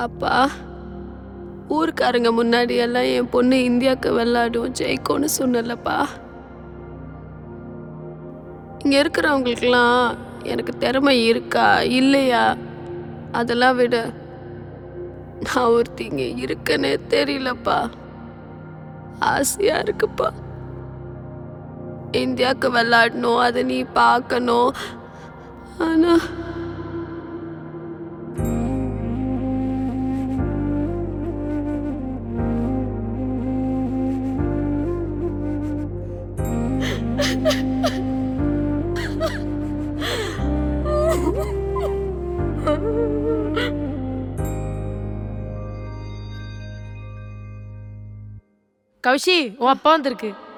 அப்பா ஊருக்காரங்க முன்னாடி எல்லாம் என் பொண்ணு இந்தியாவுக்கு விளையாடும் ஜெயிக்கும்னு சொன்னலப்பா இங்க இருக்கிறவங்களுக்கெல்லாம் எனக்கு திறமை இருக்கா இல்லையா அதெல்லாம் விட நான் ஒருத்தி இங்க இருக்கனே தெரியலப்பா ஆசையா இருக்குப்பா இந்தியாவுக்கு விளையாடணும் அதை நீ பார்க்கணும் ஆனா கௌஷி உன் அப்பா வந்திருக்கு